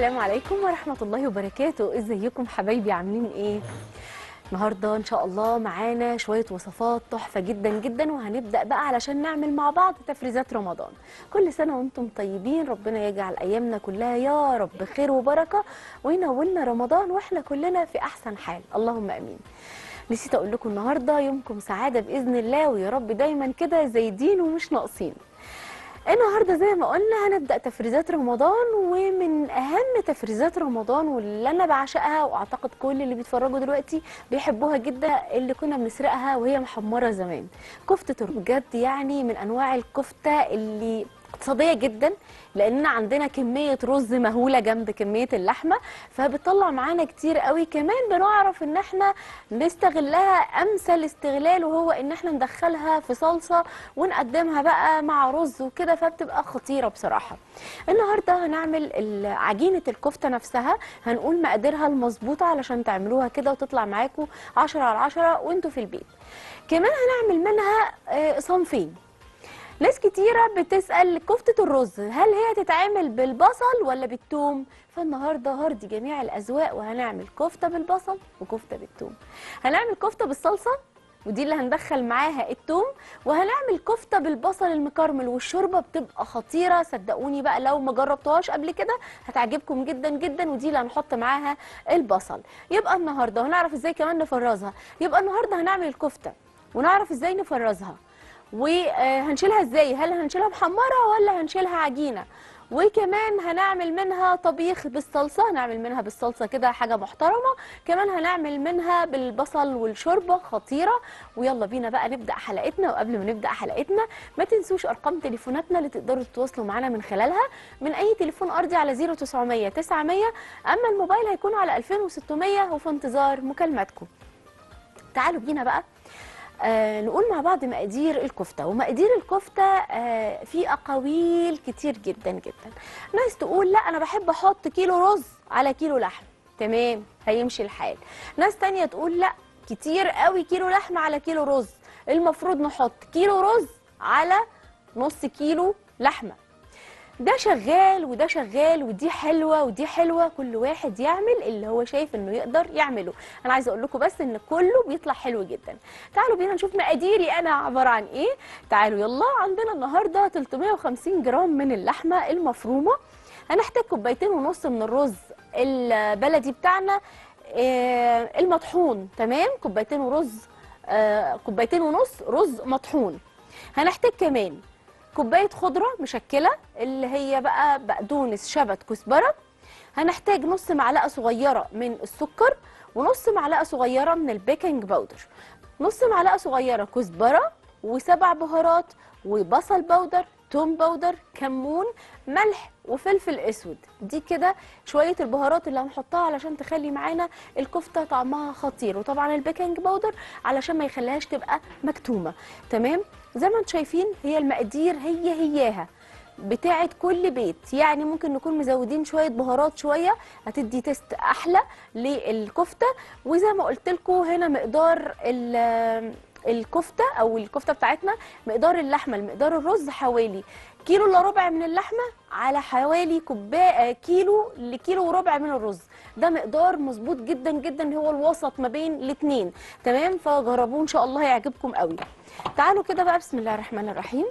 السلام عليكم ورحمة الله وبركاته ازيكم حبايبي عاملين ايه النهارده ان شاء الله معانا شويه وصفات تحفه جدا جدا وهنبدا بقى علشان نعمل مع بعض تفريزات رمضان كل سنه وانتم طيبين ربنا يجعل ايامنا كلها يا رب خير وبركه وينولنا رمضان واحنا كلنا في احسن حال اللهم امين نسيت اقول لكم النهارده يومكم سعاده باذن الله ويا رب دايما كده زايدين ومش ناقصين النهارده زي ما قلنا هنبدا تفريزات رمضان ومن اهم تفريزات رمضان واللي انا بعشقها واعتقد كل اللي بيتفرجوا دلوقتي بيحبوها جدا اللي كنا بنسرقها وهي محمره زمان كفته بجد يعني من انواع الكفته اللي اقتصاديه جدا لاننا عندنا كميه رز مهوله جنب كميه اللحمه فبتطلع معانا كتير قوي كمان بنعرف ان احنا نستغلها امثل استغلال وهو ان احنا ندخلها في صلصه ونقدمها بقى مع رز وكده فبتبقى خطيره بصراحه النهارده هنعمل ال- عجينه الكفته نفسها هنقول مقاديرها المظبوطه علشان تعملوها كده وتطلع معاكم 10 على 10 وانتوا في البيت كمان هنعمل منها آه، صنفين ناس كتيرة بتسأل كفتة الرز هل هي تتعمل بالبصل ولا بالثوم؟ فالنهاردة هرضي جميع الأذواق وهنعمل كفتة بالبصل وكفتة بالثوم هنعمل كفتة بالصلصة ودي اللي هندخل معاها الثوم وهنعمل كفتة بالبصل المكرمل والشوربة بتبقى خطيرة صدقوني بقى لو ما جربتوهاش قبل كده هتعجبكم جدا جدا ودي اللي هنحط معاها البصل يبقى النهاردة هنعرف ازاي كمان نفرزها يبقى النهاردة هنعمل الكفتة ونعرف ازاي نفرزها وهنشيلها ازاي هل هنشيلها محمره ولا هنشيلها عجينه وكمان هنعمل منها طبيخ بالصلصه هنعمل منها بالصلصه كده حاجه محترمه كمان هنعمل منها بالبصل والشوربه خطيره ويلا بينا بقى نبدا حلقتنا وقبل ما نبدا حلقتنا ما تنسوش ارقام تليفوناتنا اللي تقدروا تتواصلوا معانا من خلالها من اي تليفون ارضي على 0900 900 اما الموبايل هيكون على 2600 وفي انتظار مكالماتكم تعالوا بينا بقى آه نقول مع بعض مقادير الكفته ومقادير الكفته آه في اقاويل كتير جدا جدا ناس تقول لا انا بحب احط كيلو رز على كيلو لحم تمام هيمشي الحال ناس تانية تقول لا كتير قوي كيلو لحمه على كيلو رز المفروض نحط كيلو رز على نص كيلو لحمه ده شغال وده شغال ودي حلوه ودي حلوه كل واحد يعمل اللي هو شايف انه يقدر يعمله انا عايزه اقول لكم بس ان كله بيطلع حلو جدا تعالوا بينا نشوف مقاديري انا عباره عن ايه تعالوا يلا عندنا النهارده 350 جرام من اللحمه المفرومه هنحتاج كوبايتين ونص من الرز البلدي بتاعنا آه، المطحون تمام كوبايتين ورز آه، كوبايتين ونص رز مطحون هنحتاج كمان كوبايه خضره مشكله اللي هي بقى بقدونس شبت كزبره هنحتاج نص معلقه صغيره من السكر ونص معلقه صغيره من البيكنج باودر نص معلقه صغيره كزبره وسبع بهارات وبصل باودر توم باودر كمون ملح وفلفل اسود دي كده شويه البهارات اللي هنحطها علشان تخلي معانا الكفته طعمها خطير وطبعا البيكنج باودر علشان ما يخليهاش تبقى مكتومه تمام زي ما انتم شايفين هي المقادير هي هياها بتاعه كل بيت يعني ممكن نكون مزودين شويه بهارات شويه هتدي تيست احلى للكفته وزي ما قلت لكم هنا مقدار ال- الكفته او الكفته بتاعتنا مقدار اللحمه لمقدار الرز حوالي كيلو الا ربع من اللحمه على حوالي كوبايه كيلو لكيلو وربع من الرز ده مقدار مظبوط جدا جدا هو الوسط ما بين الاثنين تمام فجربوه ان شاء الله هيعجبكم قوي تعالوا كده بقى بسم الله الرحمن الرحيم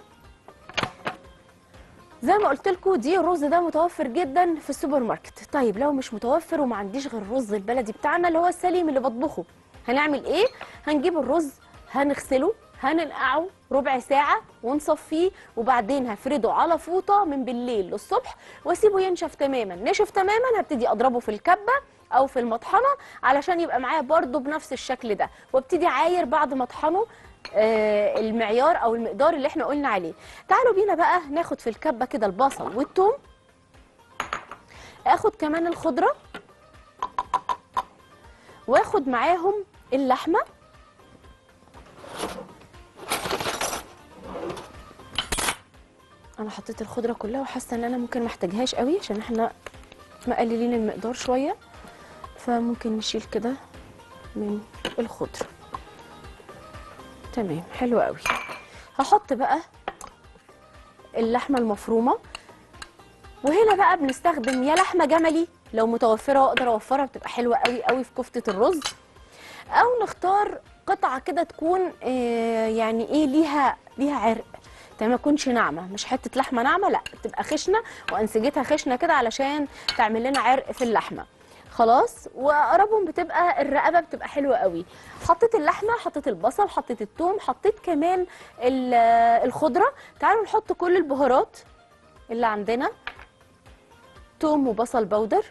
زي ما قلت لكم دي الرز ده متوفر جدا في السوبر ماركت طيب لو مش متوفر وما عنديش غير الرز البلدي بتاعنا اللي هو السليم اللي بطبخه هنعمل ايه هنجيب الرز هنغسله هننقعه ربع ساعة ونصفيه وبعدين هفرده على فوطة من بالليل للصبح واسيبه ينشف تماما نشف تماما هبتدي اضربه في الكبة او في المطحنة علشان يبقى معايا برضو بنفس الشكل ده وابتدي عاير بعد ما اطحنه آه، المعيار او المقدار اللي احنا قلنا عليه تعالوا بينا بقى ناخد في الكبه كده البصل والثوم اخد كمان الخضره واخد معاهم اللحمه انا حطيت الخضره كلها وحاسه ان انا ممكن محتاجهاش قوي عشان احنا مقللين المقدار شويه فممكن نشيل كده من الخضره تمام حلو قوي هحط بقى اللحمه المفرومه وهنا بقى بنستخدم يا لحمه جملي لو متوفره واقدر اوفرها بتبقى حلوه قوي قوي في كفته الرز او نختار قطعه كده تكون آه، يعني ايه ليها ليها عرق تمام ما تكونش ناعمه مش حته لحمه ناعمه لا تبقى خشنه وانسجتها خشنه كده علشان تعمل لنا عرق في اللحمه خلاص واقربهم بتبقى الرقبه بتبقى حلوه قوي حطيت اللحمه حطيت البصل حطيت الثوم حطيت كمان ال- الخضره تعالوا نحط كل البهارات اللي عندنا توم وبصل بودر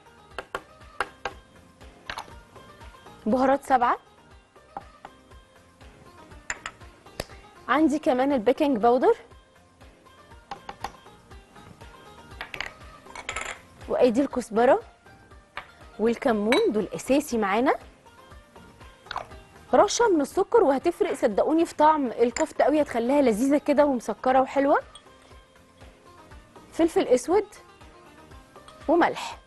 بهارات سبعة عندي كمان البيكنج باودر وايدي الكزبره والكمون دول اساسي معانا رشه من السكر وهتفرق صدقوني في طعم الكفته قوي هتخليها لذيذه كده ومسكره وحلوه فلفل اسود وملح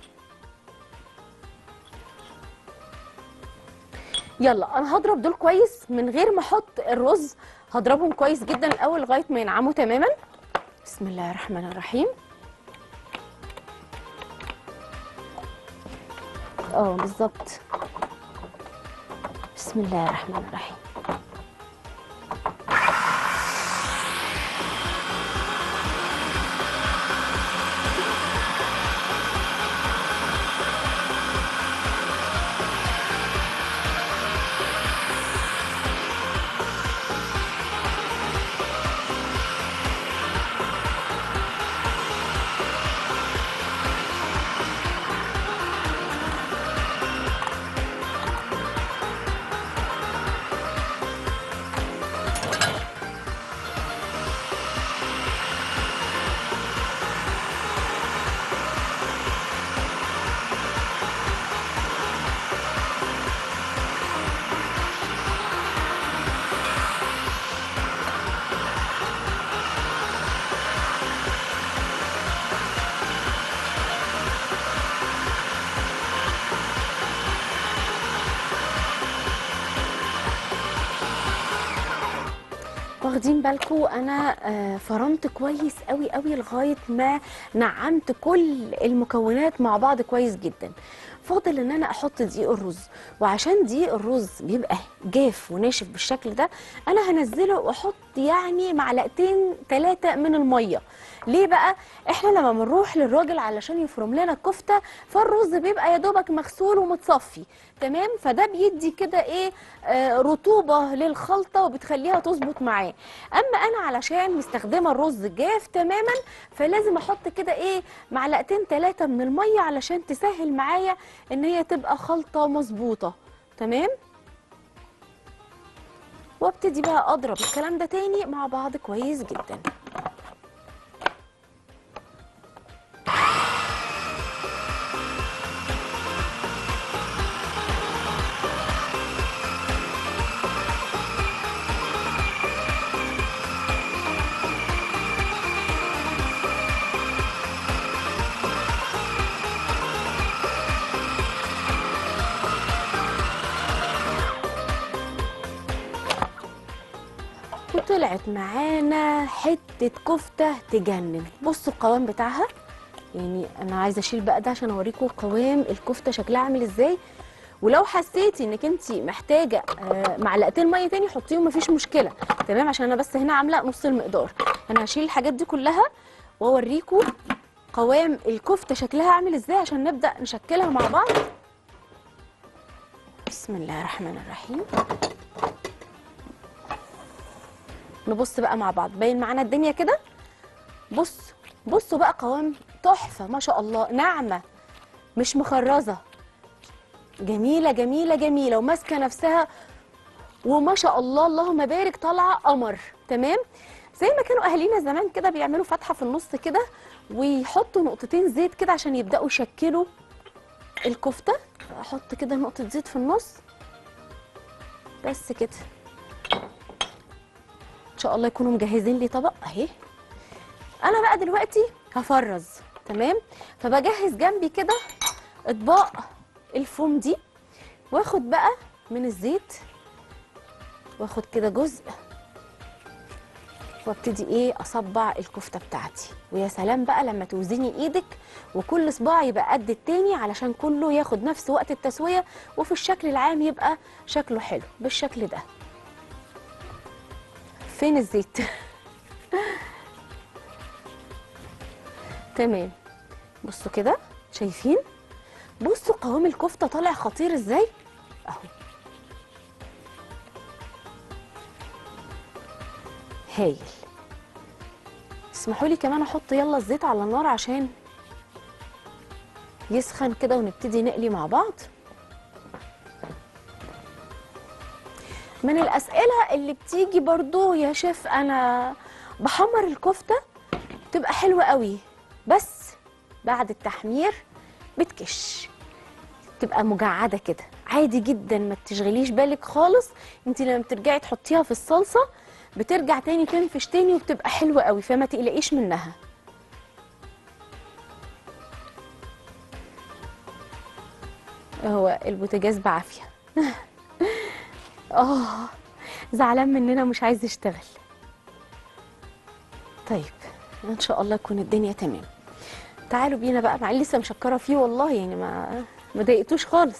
يلا انا هضرب دول كويس من غير ما احط الرز هضربهم كويس جدا الاول لغايه ما ينعموا تماما بسم الله الرحمن الرحيم اه بالظبط بسم الله الرحمن الرحيم واخدين بالكم انا آه، فرمت كويس قوي قوي لغايه ما نعمت كل المكونات مع بعض كويس جدا فاضل ان انا احط دقيق الرز وعشان دقيق الرز بيبقى جاف وناشف بالشكل ده انا هنزله واحط يعني معلقتين ثلاثه من الميه ليه بقى احنا لما بنروح للراجل علشان يفرم لنا الكفته فالرز بيبقى يا دوبك مغسول ومتصفي تمام فده بيدي كده ايه آه رطوبه للخلطه وبتخليها تظبط معاه اما انا علشان مستخدمه الرز جاف تماما فلازم احط كده ايه معلقتين ثلاثه من الميه علشان تسهل معايا ان هي تبقى خلطه مظبوطه تمام وابتدي بقى اضرب الكلام ده تاني مع بعض كويس جدا وطلعت معانا حته كفته تجنن بصوا القوام بتاعها يعني انا عايزه اشيل بقى ده عشان اوريكم قوام الكفته شكلها عامل ازاي ولو حسيتي انك انت محتاجه آه، معلقتين ميه تاني حطيهم مفيش مشكله تمام عشان انا بس هنا عامله نص المقدار انا هشيل الحاجات دي كلها واوريكم قوام الكفته شكلها عامل ازاي عشان نبدا نشكلها مع بعض بسم الله الرحمن الرحيم نبص بقى مع بعض باين معانا الدنيا كده بص بصوا بقى قوام تحفه ما شاء الله ناعمه مش مخرزه جميله جميله جميله وماسكه نفسها وما شاء الله اللهم بارك طالعه قمر تمام زي ما كانوا اهالينا زمان كده بيعملوا فتحه في النص كده ويحطوا نقطتين زيت كده عشان يبداوا يشكلوا الكفته احط كده نقطه زيت في النص بس كده ان شاء الله يكونوا مجهزين لي طبق اهي انا بقى دلوقتي هفرز تمام فبجهز جنبي كده اطباق الفوم دي واخد بقى من الزيت واخد كده جزء وابتدي ايه اصبع الكفته بتاعتي ويا سلام بقى لما توزني ايدك وكل صباع يبقى قد التاني علشان كله ياخد نفس وقت التسويه وفي الشكل العام يبقى شكله حلو بالشكل ده فين الزيت تمام بصوا كده شايفين بصوا قوام الكفته طالع خطير ازاي اهو هايل اسمحوا لي كمان احط يلا الزيت على النار عشان يسخن كده ونبتدي نقلي مع بعض من الاسئله اللي بتيجي برضو يا شيف انا بحمر الكفته تبقى حلوه قوي بس بعد التحمير بتكش تبقى مجعده كده عادي جدا ما تشغليش بالك خالص انت لما بترجعي تحطيها في الصلصه بترجع تاني تنفش تاني وبتبقى حلوه قوي فما تقلقيش منها هو البوتاجاز بعافيه اه زعلان مننا مش عايز يشتغل طيب ان شاء الله تكون الدنيا تمام تعالوا بينا بقى مع لسه مشكره فيه والله يعني ما ما ضايقتوش خالص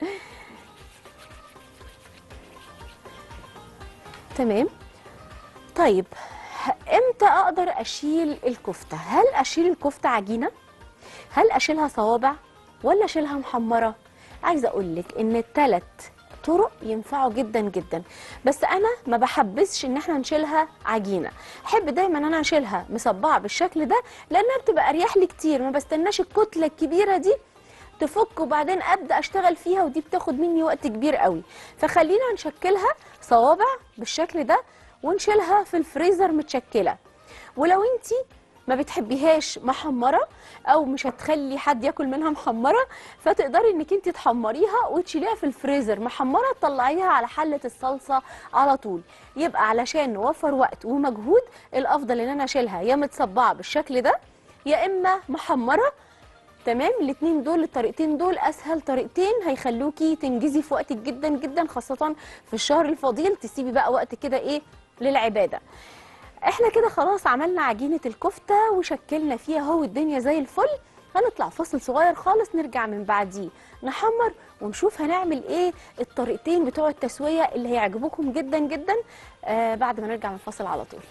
تمام طيب امتى اقدر اشيل الكفته هل اشيل الكفته عجينه هل اشيلها صوابع ولا اشيلها محمره عايزه اقول لك ان الثلاث طرق ينفعوا جدا جدا بس انا ما بحبسش ان احنا نشيلها عجينه احب دايما ان انا اشيلها مصبعه بالشكل ده لانها بتبقى اريح لي كتير ما بستناش الكتله الكبيره دي تفك وبعدين ابدا اشتغل فيها ودي بتاخد مني وقت كبير قوي فخلينا نشكلها صوابع بالشكل ده ونشيلها في الفريزر متشكله ولو انتي ما بتحبيهاش محمره او مش هتخلي حد ياكل منها محمره فتقدري انك انت تحمريها وتشيليها في الفريزر محمره تطلعيها على حله الصلصه على طول يبقى علشان نوفر وقت ومجهود الافضل ان انا اشيلها يا متصبعه بالشكل ده يا اما محمره تمام الاثنين دول الطريقتين دول اسهل طريقتين هيخلوكي تنجزي في وقتك جدا جدا خاصه في الشهر الفضيل تسيبي بقى وقت كده ايه للعباده احنا كده خلاص عملنا عجينه الكفته وشكلنا فيها اهو الدنيا زي الفل هنطلع فاصل صغير خالص نرجع من بعديه نحمر ونشوف هنعمل ايه الطريقتين بتوع التسويه اللي هيعجبوكم جدا جدا آه بعد ما نرجع من الفاصل على طول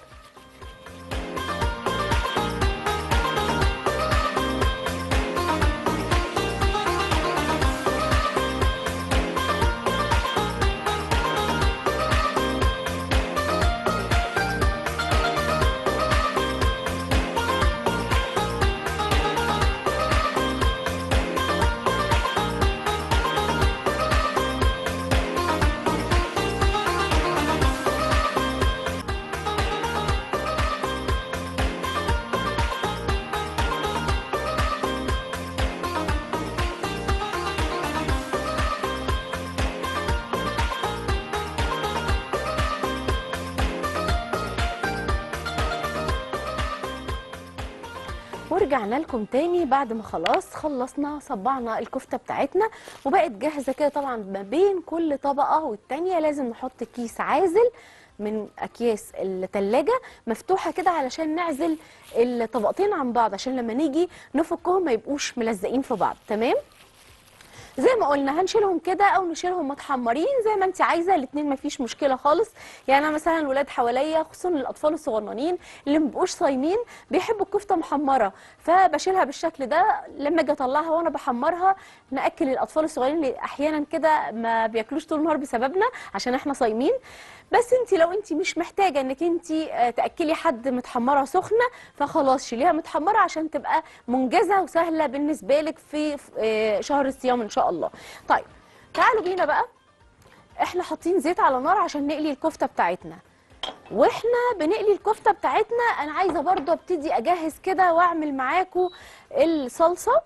ورجعنا لكم تاني بعد ما خلاص خلصنا صبعنا الكفته بتاعتنا وبقت جاهزه كده طبعا ما بين كل طبقه والتانيه لازم نحط كيس عازل من اكياس التلاجة مفتوحه كده علشان نعزل الطبقتين عن بعض عشان لما نيجي نفكهم ما يبقوش ملزقين في بعض تمام زي ما قلنا هنشيلهم كده او نشيلهم متحمرين زي ما انت عايزه الاثنين مفيش مشكله خالص يعني انا مثلا الولاد حواليا خصوصا الاطفال الصغننين اللي مبقوش صايمين بيحبوا الكفته محمره فبشيلها بالشكل ده لما اجي اطلعها وانا بحمرها ناكل الاطفال الصغيرين اللي احيانا كده ما بياكلوش طول النهار بسببنا عشان احنا صايمين بس انت لو انت مش محتاجه انك انت تاكلي حد متحمره سخنه فخلاص شيليها متحمره عشان تبقى منجزه وسهله بالنسبه لك في في شهر الصيام ان شاء الله طيب تعالوا بينا بقى احنا حاطين زيت على نار عشان نقلي الكفته بتاعتنا واحنا بنقلي الكفته بتاعتنا انا عايزه برضو ابتدي اجهز كده واعمل معاكم الصلصه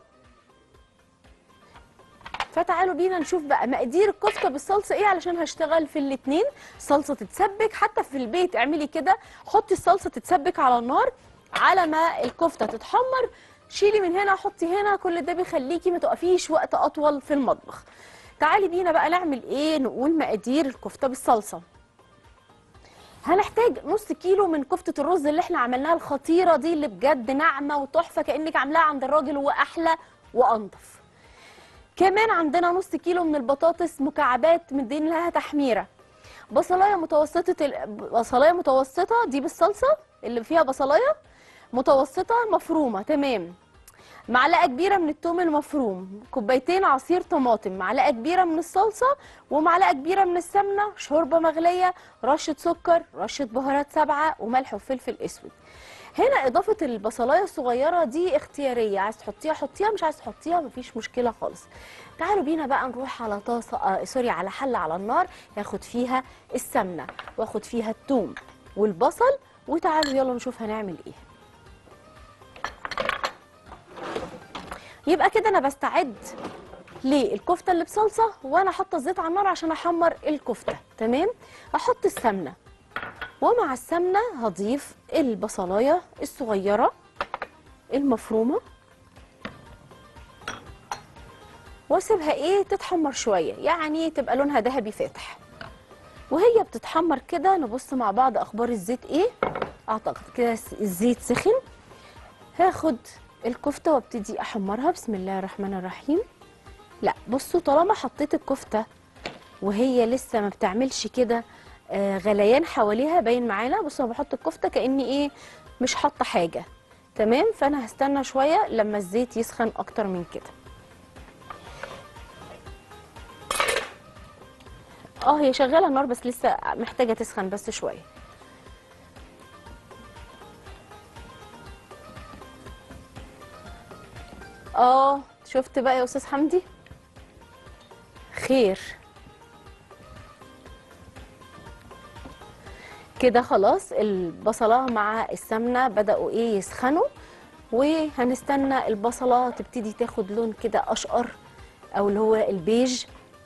فتعالوا بينا نشوف بقى مقادير الكفته بالصلصه ايه علشان هشتغل في الاتنين صلصه تتسبك حتى في البيت اعملي كده حطي الصلصه تتسبك على النار على ما الكفته تتحمر شيلي من هنا حطي هنا كل ده بيخليكي ما تقفيش وقت اطول في المطبخ تعالي بينا بقى نعمل ايه نقول مقادير الكفته بالصلصه هنحتاج نص كيلو من كفتة الرز اللي احنا عملناها الخطيرة دي اللي بجد ناعمة وتحفة كأنك عاملاها عند الراجل وأحلى وأنضف كمان عندنا نص كيلو من البطاطس مكعبات مدين لها تحميرة بصلاية متوسطة ال- بصلاية متوسطة دي بالصلصة اللي فيها بصلاية متوسطة مفرومة تمام معلقة كبيرة من التوم المفروم كوبايتين عصير طماطم معلقة كبيرة من الصلصة ومعلقة كبيرة من السمنة شوربة مغلية رشة سكر رشة بهارات سبعة وملح وفلفل اسود هنا اضافة البصلاية الصغيرة دي اختيارية عايز تحطيها حطيها مش عايز تحطيها مفيش مشكلة خالص تعالوا بينا بقى نروح على طاسة آه سوري على حلة على النار ياخد فيها السمنة واخد فيها التوم والبصل وتعالوا يلا نشوف هنعمل ايه يبقى كده انا بستعد للكفته اللي بصلصه وانا حاطه الزيت على النار عشان احمر الكفته تمام احط السمنه ومع السمنه هضيف البصلايه الصغيره المفرومه واسيبها ايه تتحمر شويه يعني تبقى لونها ذهبي فاتح وهي بتتحمر كده نبص مع بعض اخبار الزيت ايه اعتقد كده الزيت سخن هاخد الكفته وابتدي احمرها بسم الله الرحمن الرحيم لا بصوا طالما حطيت الكفته وهي لسه ما بتعملش كده آه، غليان حواليها باين معانا بصوا انا بحط الكفته كاني ايه مش حاطه حاجه تمام فانا هستنى شويه لما الزيت يسخن اكتر من كده اه هي شغاله النار بس لسه محتاجه تسخن بس شويه اه شفت بقى يا استاذ حمدي خير كده خلاص البصله مع السمنه بداوا ايه يسخنوا وهنستنى البصله تبتدي تاخد لون كده اشقر او اللي هو البيج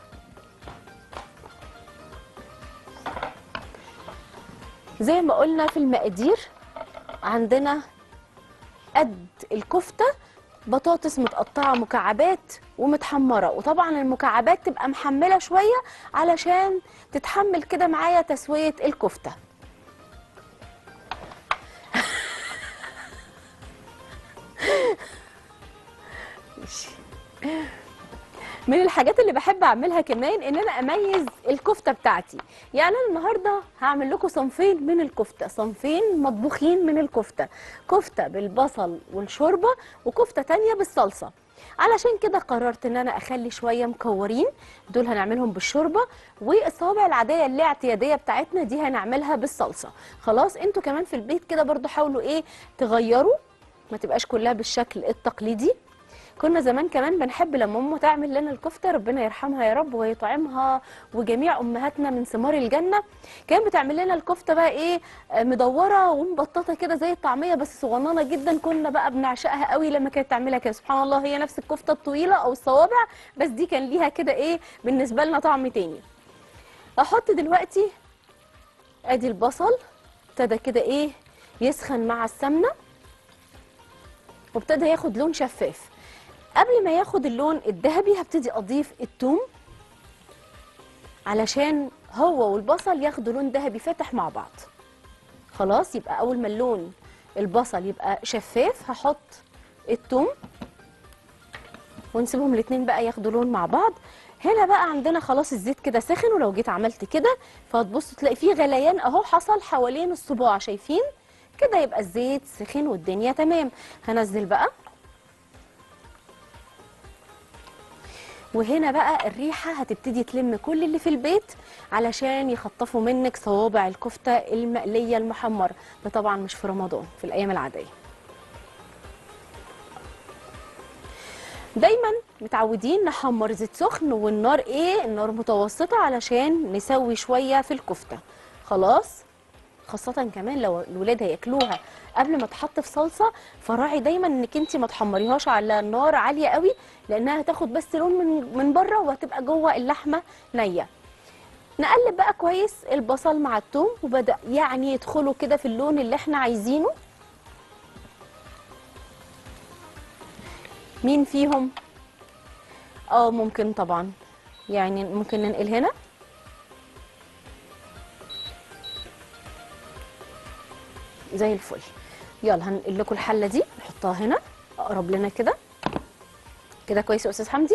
زي ما قلنا في المقادير عندنا قد الكفته بطاطس متقطعه مكعبات ومتحمره وطبعا المكعبات تبقى محمله شويه علشان تتحمل كده معايا تسويه الكفته ماشي. من الحاجات اللي بحب اعملها كمان ان انا اميز الكفته بتاعتي يعني انا النهارده هعمل لكم صنفين من الكفته صنفين مطبوخين من الكفته كفته بالبصل والشوربه وكفته تانية بالصلصه علشان كده قررت ان انا اخلي شويه مكورين دول هنعملهم بالشوربه والصوابع العاديه اللي اعتياديه بتاعتنا دي هنعملها بالصلصه خلاص انتوا كمان في البيت كده برضو حاولوا ايه تغيروا ما تبقاش كلها بالشكل التقليدي كنا زمان كمان بنحب لما امه تعمل لنا الكفته ربنا يرحمها يا رب ويطعمها وجميع امهاتنا من ثمار الجنه كانت بتعمل لنا الكفته بقى ايه آه، مدوره ومبططه كده زي الطعميه بس صغننه جدا كنا بقى بنعشقها قوي لما كانت تعملها كده سبحان الله هي نفس الكفته الطويله او الصوابع بس دي كان ليها كده ايه بالنسبه لنا طعم تاني احط دلوقتي ادي البصل ابتدى كده ايه يسخن مع السمنه وابتدى ياخد لون شفاف قبل ما ياخد اللون الذهبي هبتدي اضيف الثوم علشان هو والبصل ياخدوا لون ذهبي فاتح مع بعض خلاص يبقى اول ما اللون البصل يبقى شفاف هحط الثوم ونسيبهم الاتنين بقى ياخدوا لون مع بعض هنا بقى عندنا خلاص الزيت كده سخن ولو جيت عملت كده فهتبصوا تلاقي فيه غليان اهو حصل حوالين الصباع شايفين كده يبقى الزيت سخن والدنيا تمام هنزل بقى وهنا بقى الريحة هتبتدي تلم كل اللي في البيت علشان يخطفوا منك صوابع الكفتة المقلية المحمرة ده طبعا مش في رمضان في الأيام العادية دايما متعودين نحمر زيت سخن والنار ايه النار متوسطة علشان نسوي شوية في الكفتة خلاص خاصة كمان لو الولاد هياكلوها قبل ما تحط في صلصة فراعي دايما انك انت ما تحمريهاش على نار عالية قوي لانها هتاخد بس لون من من بره وهتبقى جوه اللحمة نية نقلب بقى كويس البصل مع الثوم وبدأ يعني يدخلوا كده في اللون اللي احنا عايزينه مين فيهم اه ممكن طبعا يعني ممكن ننقل هنا زي الفل يلا هنقل لكم الحله دي نحطها هنا اقرب لنا كده كده كويس يا استاذ حمدي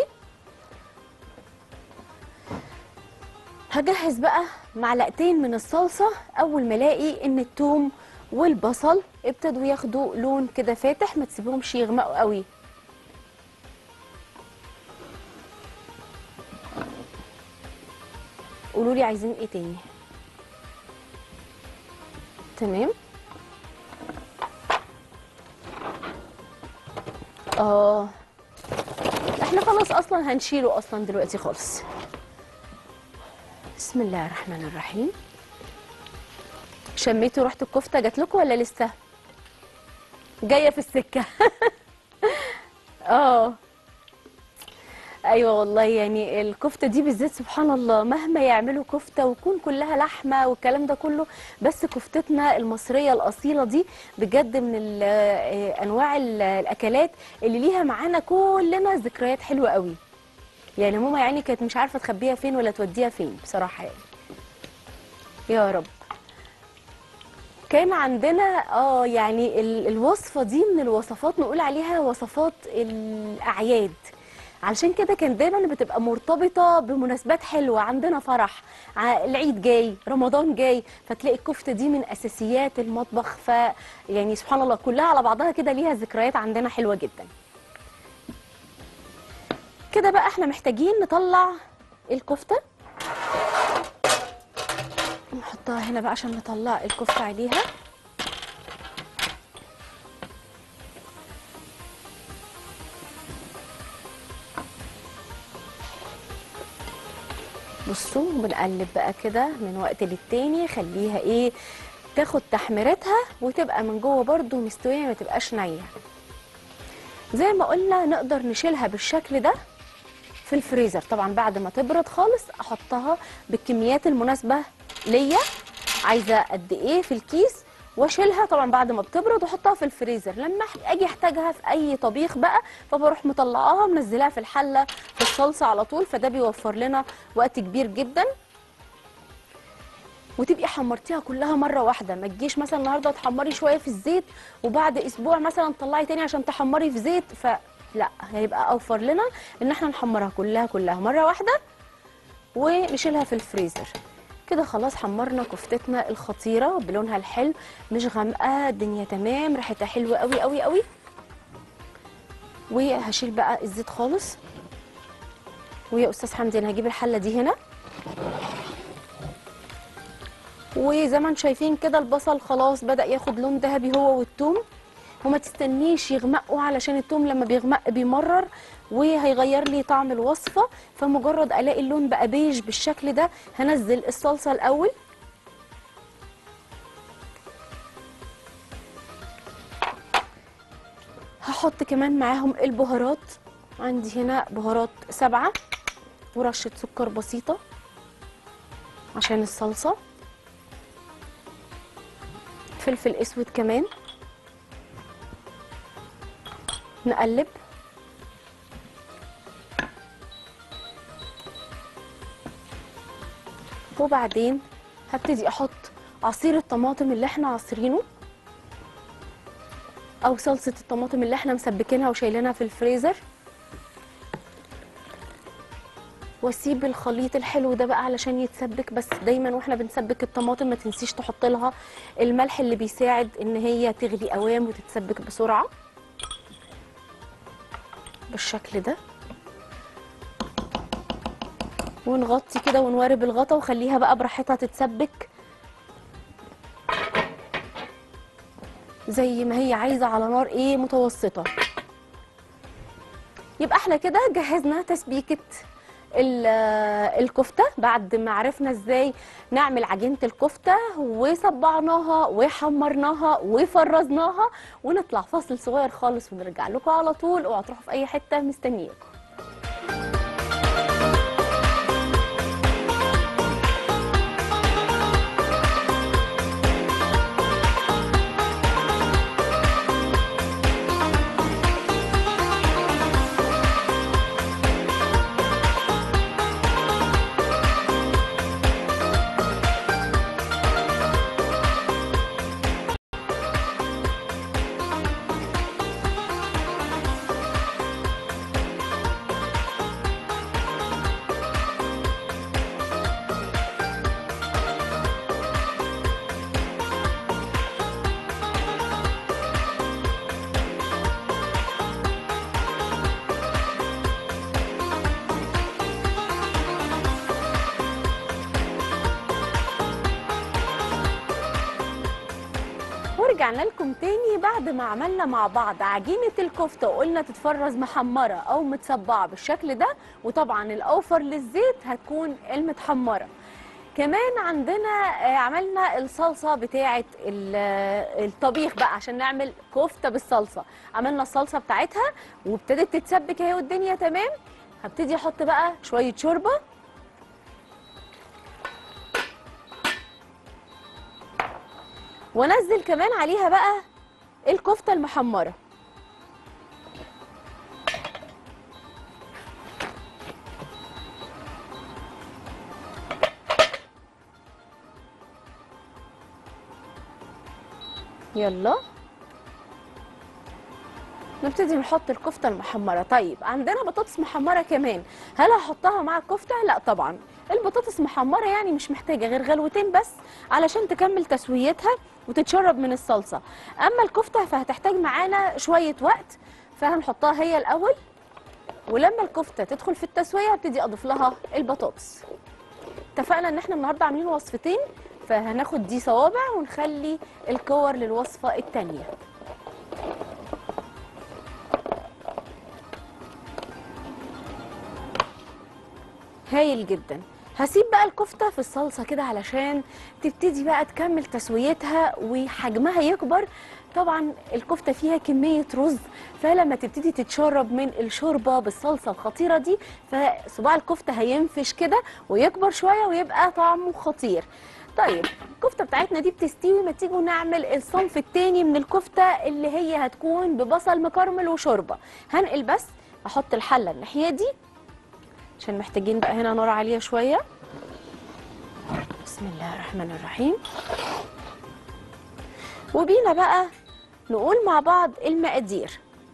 هجهز بقى معلقتين من الصلصه اول ما الاقي ان الثوم والبصل ابتدوا ياخدوا لون كده فاتح ما تسيبهمش يغمقوا قوي قولوا لي عايزين ايه تاني تمام اه احنا خلاص اصلا هنشيله اصلا دلوقتي خالص بسم الله الرحمن الرحيم شميتوا ريحه الكفته جات لكم ولا لسه جايه في السكه اه ايوه والله يعني الكفته دي بالذات سبحان الله مهما يعملوا كفته وتكون كلها لحمه والكلام ده كله بس كفتتنا المصريه الاصيله دي بجد من ال- آه، انواع ال- الاكلات اللي ليها معانا كلنا ذكريات حلوه قوي يعني ماما يعني كانت مش عارفه تخبيها فين ولا توديها فين بصراحه يعني يا رب كان عندنا اه يعني ال- الوصفه دي من الوصفات نقول عليها وصفات الاعياد علشان كده كان دايما بتبقى مرتبطه بمناسبات حلوه عندنا فرح ع- العيد جاي رمضان جاي فتلاقي الكفته دي من اساسيات المطبخ ف يعني سبحان الله كلها على بعضها كده ليها ذكريات عندنا حلوه جدا كده بقى احنا محتاجين نطلع الكفته نحطها هنا بقى عشان نطلع الكفته عليها بصوا بنقلب بقى كده من وقت للتاني خليها ايه تاخد تحميرتها وتبقى من جوه برضو مستويه ما تبقاش نيه زي ما قلنا نقدر نشيلها بالشكل ده في الفريزر طبعا بعد ما تبرد خالص احطها بالكميات المناسبه ليا عايزه قد ايه في الكيس واشيلها طبعا بعد ما بتبرد واحطها في الفريزر لما أح- اجي احتاجها في اي طبيخ بقى فبروح مطلعاها منزلاها في الحله في الصلصه على طول فده بيوفر لنا وقت كبير جدا وتبقي حمرتيها كلها مره واحده ما تجيش مثلا النهارده تحمري شويه في الزيت وبعد اسبوع مثلا تطلعي تاني عشان تحمري في زيت فلا هيبقى اوفر لنا ان احنا نحمرها كلها كلها مره واحده ونشيلها في الفريزر كده خلاص حمرنا كفتتنا الخطيره بلونها الحلو مش غامقه الدنيا تمام ريحتها حلوه قوي قوي قوي وهشيل بقى الزيت خالص ويا استاذ حمدي انا هجيب الحله دي هنا وزي ما انتم شايفين كده البصل خلاص بدأ ياخد لون ذهبي هو والثوم وما تستنيش يغمقوا علشان الثوم لما بيغمق بيمرر وهيغير لي طعم الوصفة فمجرد الاقي اللون بقى بيج بالشكل ده هنزل الصلصة الاول هحط كمان معاهم البهارات عندي هنا بهارات سبعة ورشة سكر بسيطة عشان الصلصة فلفل اسود كمان نقلب وبعدين هبتدي احط عصير الطماطم اللي احنا عصرينه او صلصه الطماطم اللي احنا مسبكينها وشايلينها في الفريزر واسيب الخليط الحلو ده بقى علشان يتسبك بس دايما واحنا بنسبك الطماطم ما تنسيش تحط لها الملح اللي بيساعد ان هي تغلي قوام وتتسبك بسرعه بالشكل ده ونغطي كده ونوارب الغطا وخليها بقى براحتها تتسبك زي ما هي عايزه على نار ايه متوسطه يبقى احنا كده جهزنا تسبيكه ال- الكفته بعد ما عرفنا ازاي نعمل عجينه الكفته وصبعناها وحمرناها وفرزناها ونطلع فاصل صغير خالص ونرجع لكم على طول اوعوا تروحوا في اي حته مستنياكم ورجعنا لكم تاني بعد ما عملنا مع بعض عجينة الكفتة وقلنا تتفرز محمرة أو متصبعة بالشكل ده وطبعا الأوفر للزيت هتكون المتحمرة كمان عندنا آه، عملنا الصلصة بتاعة ال- آه، الطبيخ بقى عشان نعمل كفتة بالصلصة عملنا الصلصة بتاعتها وابتدت تتسبك اهي والدنيا تمام هبتدي احط بقى شوية شوربة وانزل كمان عليها بقى الكفتة المحمرة يلا نبتدي نحط الكفته المحمره طيب عندنا بطاطس محمره كمان هل هحطها مع الكفته لا طبعا البطاطس محمره يعني مش محتاجه غير غلوتين بس علشان تكمل تسويتها وتتشرب من الصلصه اما الكفته فهتحتاج معانا شويه وقت فهنحطها هي الاول ولما الكفته تدخل في التسويه هبتدي اضيف لها البطاطس اتفقنا ان احنا النهارده عاملين وصفتين فهناخد دي صوابع ونخلي الكور للوصفه الثانيه هايل جدا هسيب بقى الكفته في الصلصه كده علشان تبتدي بقى تكمل تسويتها وحجمها يكبر طبعا الكفته فيها كميه رز فلما تبتدي تتشرب من الشوربه بالصلصه الخطيره دي فصباع الكفته هينفش كده ويكبر شويه ويبقى طعمه خطير طيب الكفته بتاعتنا دي بتستوي ما تيجوا نعمل الصنف التاني من الكفته اللي هي هتكون ببصل مكرمل وشوربه هنقل بس احط الحله الناحيه دي عشان محتاجين بقى هنا نار عالية شوية بسم الله الرحمن الرحيم وبينا بقى نقول مع بعض المقادير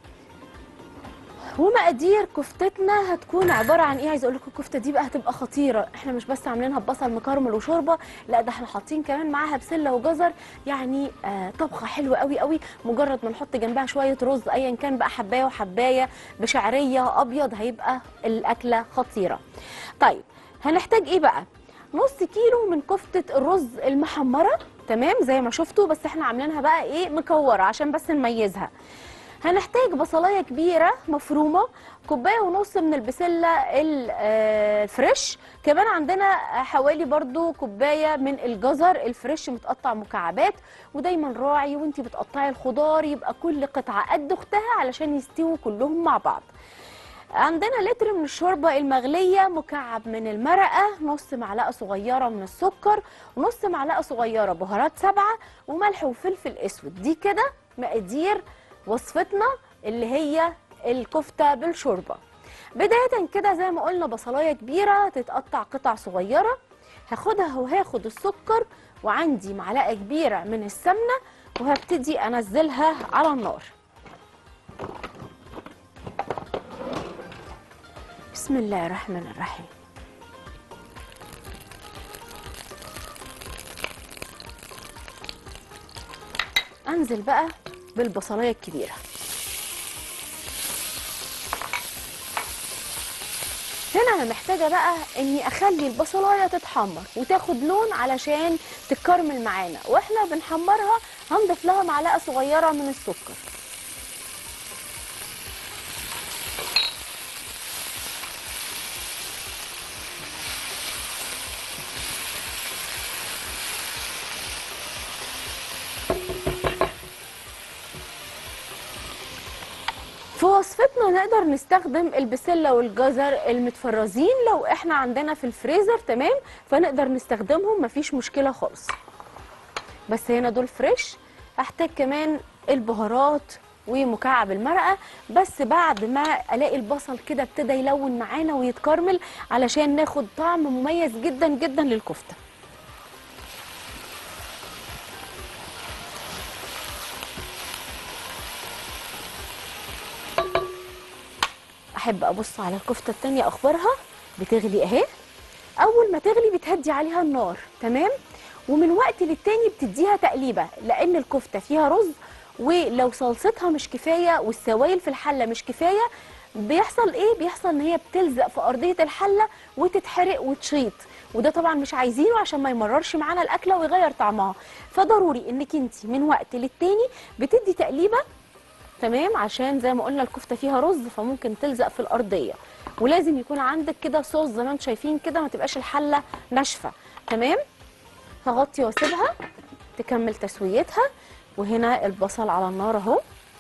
ومقادير كفتتنا هتكون عباره عن ايه عايزه اقول لكم الكفته دي بقى هتبقى خطيره احنا مش بس عاملينها ببصل مكرمل وشوربه لا ده احنا حاطين كمان معاها بسله وجزر يعني آه طبخه حلوه قوي قوي مجرد ما نحط جنبها شويه رز ايا كان بقى حبايه وحبايه بشعريه ابيض هيبقى الاكله خطيره طيب هنحتاج ايه بقى نص كيلو من كفته الرز المحمره تمام زي ما شفتوا بس احنا عاملينها بقى ايه مكوره عشان بس نميزها هنحتاج بصلايه كبيره مفرومه كوبايه ونص من البسله ال- آه، الفريش كمان عندنا حوالي برضو كوبايه من الجزر الفريش متقطع مكعبات ودايما راعي وانتي بتقطعي الخضار يبقى كل قطعه قد اختها علشان يستووا كلهم مع بعض عندنا لتر من الشوربة المغلية مكعب من المرقة نص معلقة صغيرة من السكر ونص معلقة صغيرة بهارات سبعة وملح وفلفل اسود دي كده مقادير وصفتنا اللي هي الكفتة بالشوربة بداية كده زي ما قلنا بصلاية كبيرة تتقطع قطع صغيرة هاخدها وهاخد السكر وعندي معلقة كبيرة من السمنة وهبتدي انزلها على النار بسم الله الرحمن الرحيم انزل بقى بالبصلايه الكبيره هنا انا محتاجه بقى اني اخلي البصلايه تتحمر وتاخد لون علشان تتكرمل معانا واحنا بنحمرها هنضيف لها معلقه صغيره من السكر في وصفتنا نقدر نستخدم البسله والجزر المتفرزين لو احنا عندنا في الفريزر تمام فنقدر نستخدمهم مفيش مشكله خالص بس هنا دول فريش هحتاج كمان البهارات ومكعب المرقه بس بعد ما الاقي البصل كده ابتدى يلون معانا ويتكرمل علشان ناخد طعم مميز جدا جدا للكفته احب ابص على الكفته التانية اخبارها بتغلي اهي اول ما تغلي بتهدي عليها النار تمام ومن وقت للتاني بتديها تقليبه لان الكفته فيها رز ولو صلصتها مش كفايه والسوائل في الحله مش كفايه بيحصل ايه بيحصل ان هي بتلزق في ارضيه الحله وتتحرق وتشيط وده طبعا مش عايزينه عشان ما يمررش معانا الاكله ويغير طعمها فضروري انك انت من وقت للتاني بتدي تقليبه تمام عشان زي ما قلنا الكفته فيها رز فممكن تلزق في الارضيه ولازم يكون عندك كده صوص زي ما انتم شايفين كده ما تبقاش الحله ناشفه تمام هغطي واسيبها تكمل تسويتها وهنا البصل على النار اهو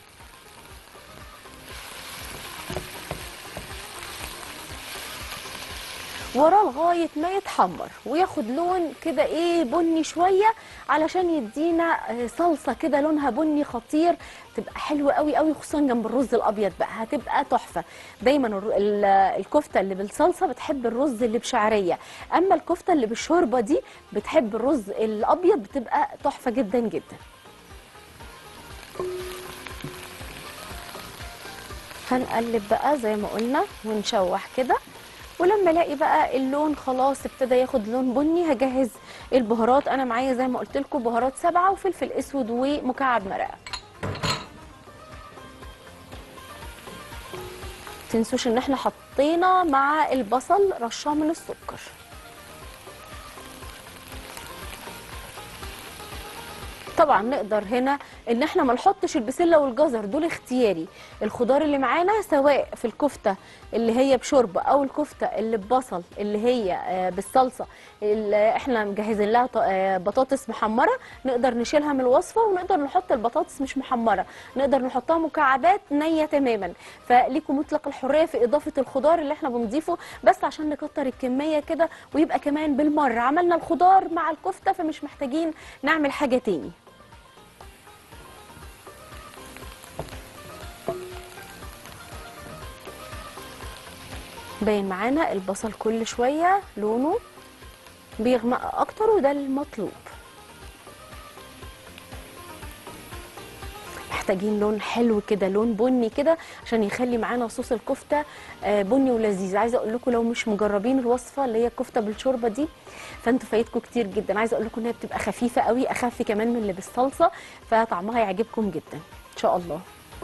وراه لغايه ما يتحمر وياخد لون كده ايه بني شويه علشان يدينا آه، صلصه كده لونها بني خطير تبقى حلوه قوي قوي خصوصا جنب الرز الابيض بقى هتبقى تحفه دايما الر- ال- الكفته اللي بالصلصه بتحب الرز اللي بشعريه اما الكفته اللي بالشوربه دي بتحب الرز الابيض بتبقى تحفه جدا جدا هنقلب بقى زي ما قلنا ونشوح كده ولما الاقي بقى اللون خلاص ابتدى ياخد لون بني هجهز البهارات انا معايا زي ما قلت لكم بهارات سبعه وفلفل اسود ومكعب مرقه تنسوش ان احنا حطينا مع البصل رشه من السكر طبعا نقدر هنا ان احنا ما نحطش البسله والجزر دول اختياري الخضار اللي معانا سواء في الكفته اللي هي بشوربه او الكفته اللي ببصل اللي هي آه، بالصلصه اللي احنا مجهزين لها ط- آه، بطاطس محمره نقدر نشيلها من الوصفه ونقدر نحط البطاطس مش محمره نقدر نحطها مكعبات نيه تماما فليكم مطلق الحريه في اضافه الخضار اللي احنا بنضيفه بس عشان نكتر الكميه كده ويبقى كمان بالمره عملنا الخضار مع الكفته فمش محتاجين نعمل حاجه تاني باين معانا البصل كل شويه لونه بيغمق اكتر وده المطلوب محتاجين لون حلو كده لون بني كده عشان يخلي معانا صوص الكفته آه، بني ولذيذ عايزه اقول لكم لو مش مجربين الوصفه اللي هي الكفته بالشوربه دي فانتوا فايتكم كتير جدا عايزه اقول لكم ان هي بتبقى خفيفه قوي اخف كمان من اللي بالصلصه فطعمها يعجبكم جدا ان شاء الله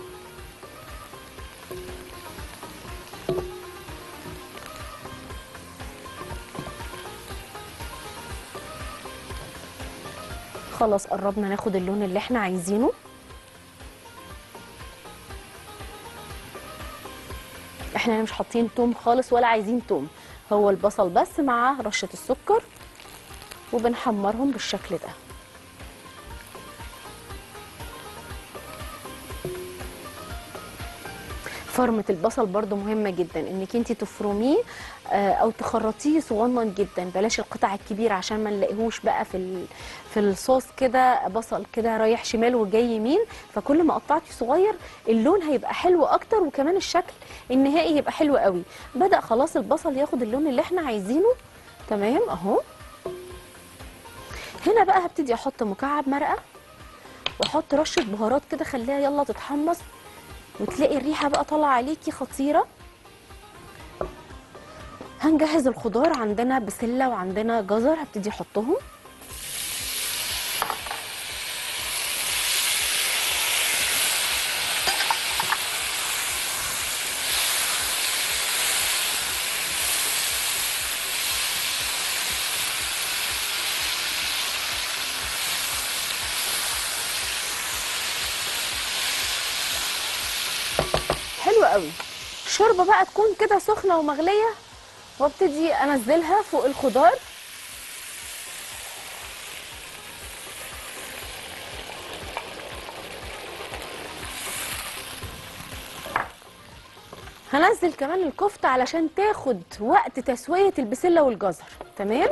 خلاص قربنا ناخد اللون اللي احنا عايزينه احنا هنا مش حاطين توم خالص ولا عايزين توم هو البصل بس مع رشة السكر وبنحمرهم بالشكل ده فرمة البصل برضو مهمة جدا انك انت تفرميه آه، او تخرطيه صغنن جدا بلاش القطع الكبيرة عشان ما نلاقيهوش بقى في ال- في الصوص كده بصل كده رايح شمال وجاي يمين فكل ما قطعتي صغير اللون هيبقى حلو اكتر وكمان الشكل النهائي هيبقى حلو قوي بدأ خلاص البصل ياخد اللون اللي احنا عايزينه تمام اهو هنا بقى هبتدي احط مكعب مرقة واحط رشة بهارات كده خليها يلا تتحمص وتلاقي الريحه بقى طالعه عليكي خطيره هنجهز الخضار عندنا بسله وعندنا جزر هبتدي احطهم حلو قوي الشوربه بقى تكون كده سخنه ومغليه وابتدي انزلها فوق الخضار هنزل كمان الكفته علشان تاخد وقت تسويه البسله والجزر تمام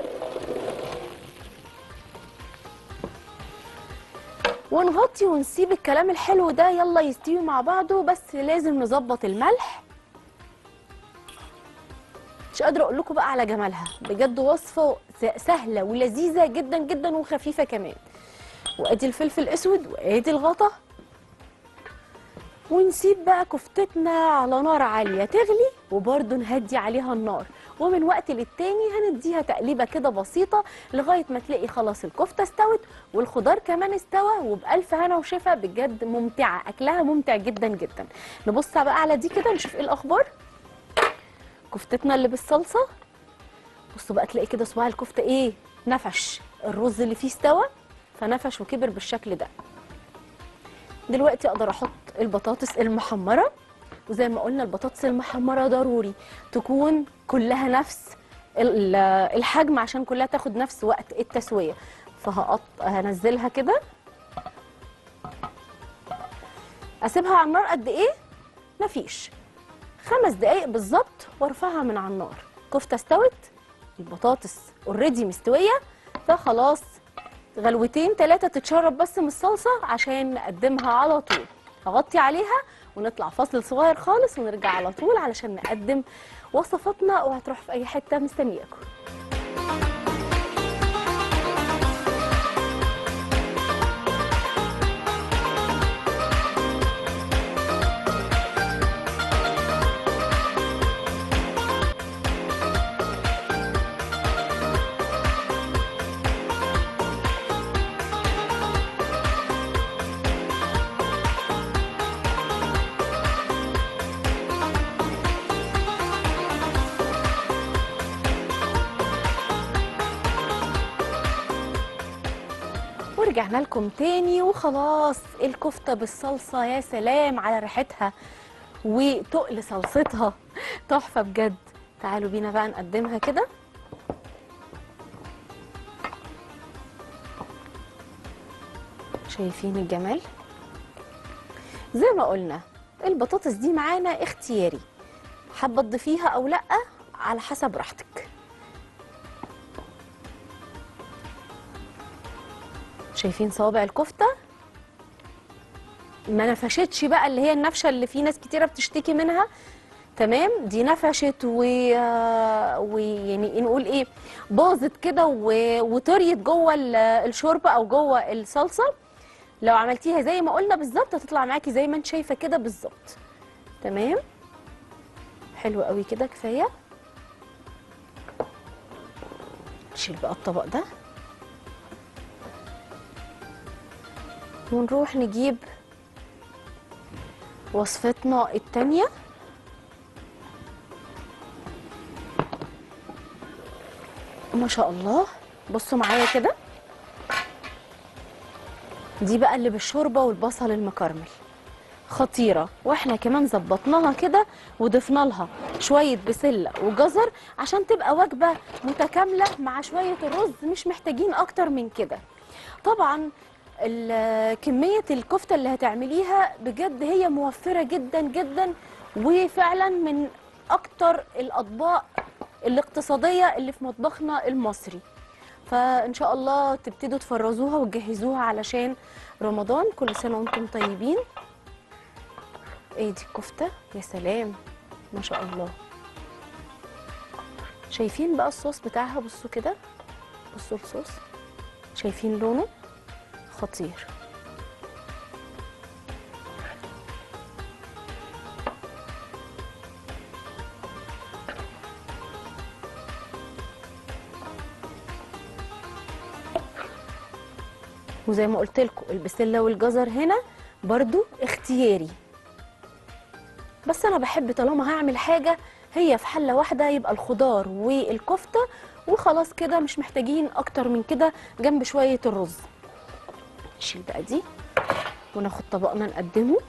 ونغطي ونسيب الكلام الحلو ده يلا يستوي مع بعضه بس لازم نظبط الملح مش قادره اقول لكم بقى على جمالها بجد وصفه س- سهله ولذيذه جدا جدا وخفيفه كمان وادي الفلفل الاسود وادي الغطا ونسيب بقى كفتتنا على نار عاليه تغلي وبرده نهدي عليها النار ومن وقت للتاني هنديها تقليبه كده بسيطه لغايه ما تلاقي خلاص الكفته استوت والخضار كمان استوى وبألف هنا وشفا بجد ممتعه اكلها ممتع جدا جدا نبص بقى على دي كده نشوف ايه الاخبار كفتتنا اللي بالصلصه بصوا بقى تلاقي كده صباع الكفته ايه نفش الرز اللي فيه استوى فنفش وكبر بالشكل ده دلوقتي اقدر احط البطاطس المحمره وزي ما قلنا البطاطس المحمره ضروري تكون كلها نفس ال- الحجم عشان كلها تاخد نفس وقت التسويه فهقط هنزلها كده اسيبها على النار قد ايه مفيش خمس دقايق بالظبط وارفعها من على النار كفته استوت البطاطس اوريدي مستويه فخلاص غلوتين ثلاثه تتشرب بس من الصلصه عشان نقدمها على طول هغطي عليها ونطلع فاصل صغير خالص ونرجع على طول علشان نقدم وصفاتنا وهتروح في اي حته مستنياكم ورجعنا لكم تاني وخلاص الكفتة بالصلصة يا سلام على ريحتها وتقل صلصتها تحفة بجد تعالوا بينا بقى نقدمها كده شايفين الجمال زي ما قلنا البطاطس دي معانا اختياري حابة تضيفيها او لأ على حسب راحتك شايفين صوابع الكفته ما نفشتش بقى اللي هي النفشه اللي في ناس كتيره بتشتكي منها تمام دي نفشت و ويعني نقول ايه باظت كده و- وطريت جوه ال- الشوربه او جوه الصلصه لو عملتيها زي ما قلنا بالظبط هتطلع معاكي زي ما انت شايفه كده بالظبط تمام حلو قوي كده كفايه نشيل بقى الطبق ده ونروح نجيب وصفتنا التانية ما شاء الله بصوا معايا كده دي بقى اللي بالشوربة والبصل المكرمل خطيرة واحنا كمان ظبطناها كده وضفنا لها شوية بسلة وجزر عشان تبقى وجبة متكاملة مع شوية الرز مش محتاجين اكتر من كده طبعا ال- كمية الكفتة اللي هتعمليها بجد هي موفرة جدا جدا وفعلا من أكتر الأطباق الاقتصادية اللي في مطبخنا المصري فإن شاء الله تبتدوا تفرزوها وتجهزوها علشان رمضان كل سنة وانتم طيبين ايه دي الكفتة يا سلام ما شاء الله شايفين بقى الصوص بتاعها بصوا كده بصوا الصوص شايفين لونه خطير وزي ما قلت لكم البسله والجزر هنا برضو اختياري بس انا بحب طالما هعمل حاجه هي في حله واحده يبقى الخضار والكفته وخلاص كده مش محتاجين اكتر من كده جنب شويه الرز نشيل بقى دي وناخد طبقنا نقدمه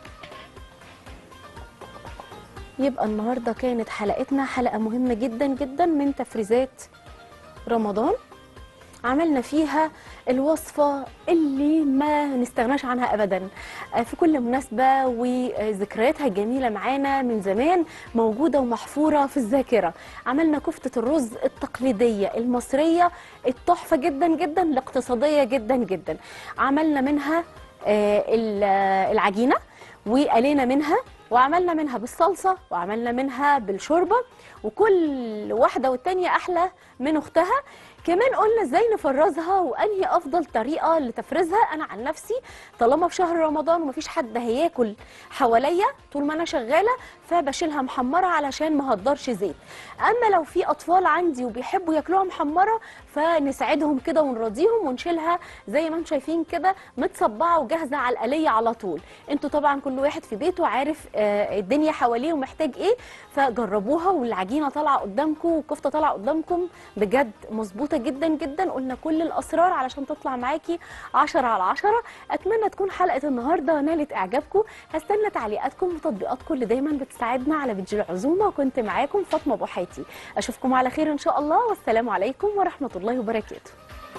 يبقى النهارده كانت حلقتنا حلقه مهمه جدا جدا من تفريزات رمضان عملنا فيها الوصفة اللي ما نستغناش عنها أبدا آه، في كل مناسبة وذكرياتها الجميلة معانا من زمان موجودة ومحفورة في الذاكرة عملنا كفتة الرز التقليدية المصرية التحفة جدا جدا الاقتصادية جدا جدا عملنا منها آه، ال- آه، العجينة وقلينا منها وعملنا منها بالصلصة وعملنا منها بالشوربة وكل واحدة والتانية أحلى من أختها كمان قلنا ازاي نفرزها وانهي افضل طريقه لتفريزها انا عن نفسي طالما في شهر رمضان ومفيش حد هياكل حواليا طول ما انا شغاله فبشيلها محمره علشان ما هدرش زيت اما لو في اطفال عندي وبيحبوا ياكلوها محمره فنساعدهم كده ونرضيهم ونشيلها زي ما انتم شايفين كده متصبعه وجاهزه على الآلية على طول انتوا طبعا كل واحد في بيته عارف آه، الدنيا حواليه ومحتاج ايه فجربوها والعجينه طالعه قدامكم والكفته طالعه قدامكم بجد مظبوطه جدا جدا قلنا كل الاسرار علشان تطلع معاكي 10 على 10 اتمنى تكون حلقه النهارده نالت اعجابكم هستنى تعليقاتكم وتطبيقاتكم اللي دايما بتساعدنا على فيديو العزومه وكنت معاكم فاطمه ابو حياتي اشوفكم على خير ان شاء الله والسلام عليكم ورحمه الله وبركاته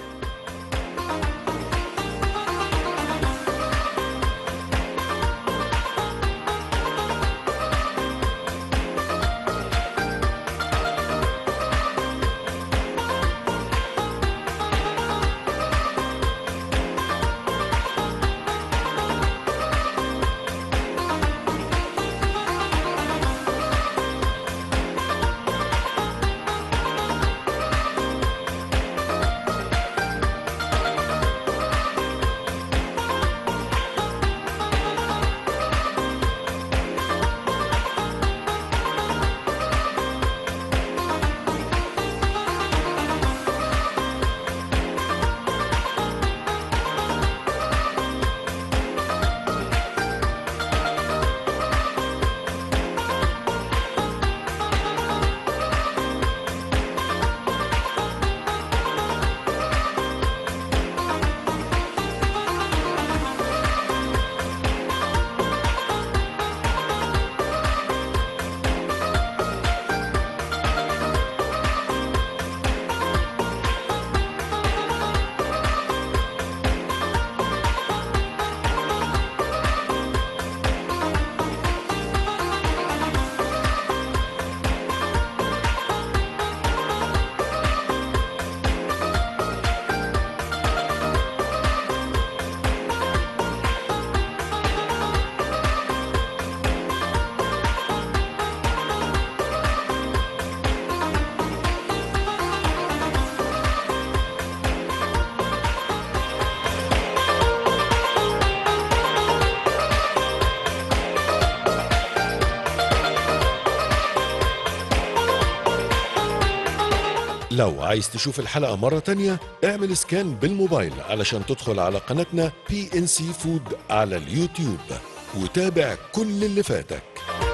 لو عايز تشوف الحلقة مرة تانية اعمل سكان بالموبايل علشان تدخل على قناتنا بي ان سي فود على اليوتيوب وتابع كل اللي فاتك